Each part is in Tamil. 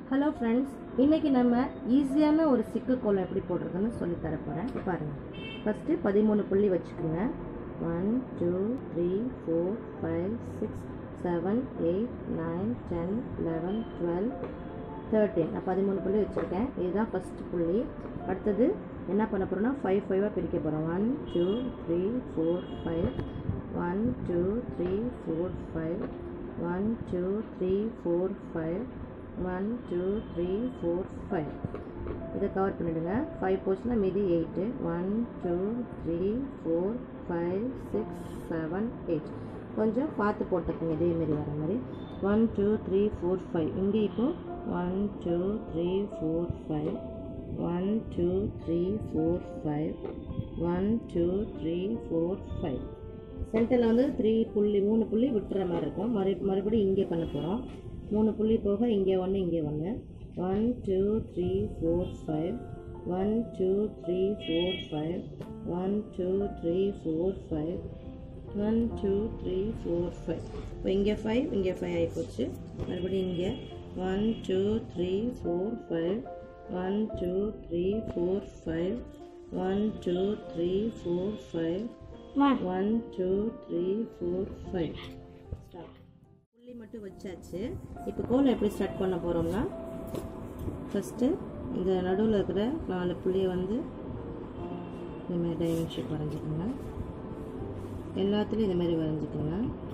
ஹலோ ஃப்ரெண்ட்ஸ் இன்றைக்கி நம்ம ஈஸியான ஒரு சிக்கு கோலம் எப்படி போடுறதுன்னு சொல்லித் தர போகிறேன் பாருங்கள் ஃபஸ்ட்டு பதிமூணு புள்ளி வச்சுக்கோங்க one two three four five six seven eight nine ten eleven twelve thirteen நான் பதிமூணு புள்ளி வச்சுருக்கேன் இதுதான் ஃபஸ்ட்டு புள்ளி அடுத்தது என்ன பண்ண போகிறோம்னா ஃபைவ் ஃபைவாக பிரிக்க போகிறோம் one two three four five one two three four five one two three four five one two three four five இதை கவர் பண்ணிவிடுங்க ஃபைவ் போச்சுன்னா மீதி eight one two three four five six seven eight கொஞ்சம் பார்த்து போட்டுக்கோங்க இதேமாரி வர மாதிரி one two three four five இங்கே இப்போ one two three four five one two three four five one two three four five சென்டரில் வந்து த்ரீ புள்ளி மூணு புள்ளி விட்டுற மாதிரி இருக்கும் மறு மறுபடியும் இங்கே பண்ண போகிறோம் மூணு புள்ளி போக இங்கே ஒன்று இங்கே ஒன்று one two three four five one two three four five one two three four five one two three four five இப்போ இங்கே ஃபைவ் இங்கே ஃபைவ் ஆகிப்போச்சு மறுபடியும் இங்கே one two three four five one two three four five one two three four five one two three four five start புள்ளி மட்டும் வச்சாச்சு இப்போ கோலம் எப்படி ஸ்டார்ட் பண்ண போகிறோம்னா ஃபஸ்ட்டு இந்த நடுவில் இருக்கிற நாலு புள்ளியை வந்து இந்த மாதிரி டைமண்ட் ஷேப் வரைஞ்சிக்கோங்க எல்லாத்துலேயும் இந்த மாதிரி வரைஞ்சிக்கோங்க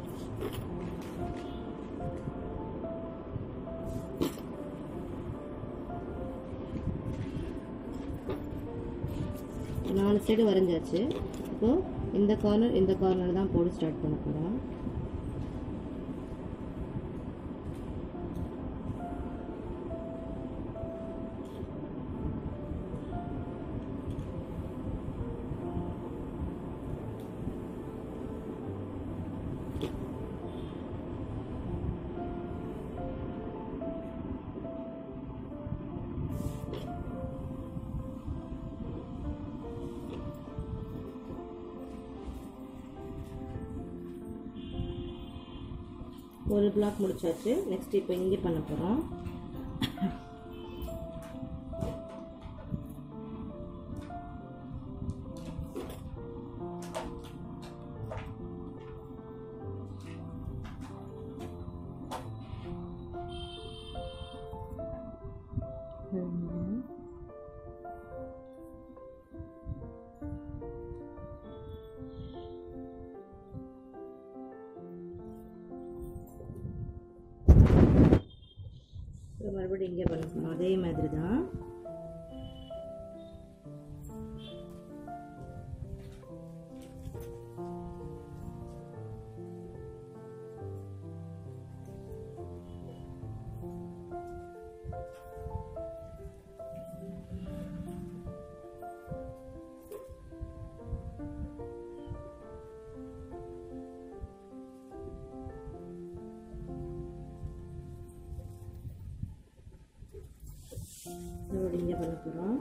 நாலு சைடு வரைஞ்சாச்சு இப்போது இந்த கார்னர் இந்த கார்னர் தான் போட்டு ஸ்டார்ட் பண்ண போகிறோம் ஒரு பிளாக் முடிச்சாச்சு நெக்ஸ்ட் இப்போ இங்கே பண்ண போகிறோம் மறுபடியும் இங்கே பண்ண போகிறோம் அதே மாதிரி தான் மறுபடியும் இங்கே பண்ண போகிறோம்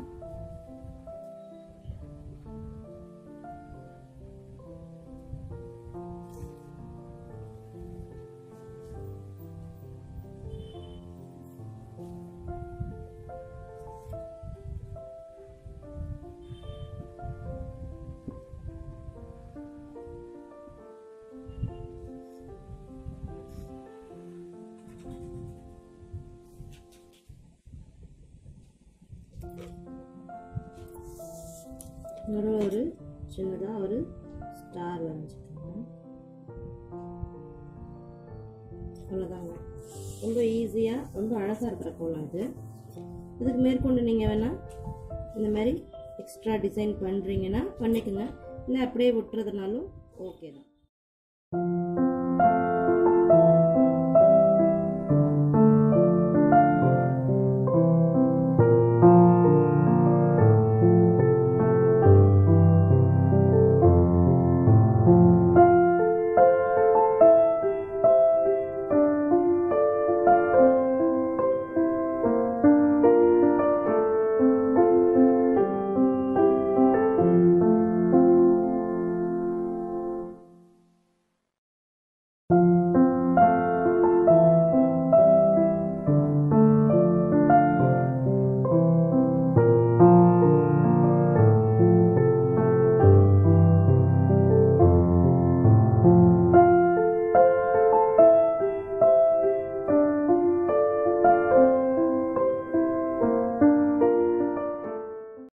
ஒரு ஒரு சின்னதாக ஒரு ஸ்டார் வரைஞ்சிக்கோங்க அவ்வளோதாங்க ரொம்ப ஈஸியாக ரொம்ப அழகாக இருக்கிற கோலம் இது இதுக்கு மேற்கொண்டு நீங்கள் வேணால் இந்த மாதிரி எக்ஸ்ட்ரா டிசைன் பண்ணுறீங்கன்னா பண்ணிக்கோங்க இல்லை அப்படியே விட்டுறதுனாலும் ஓகே தான்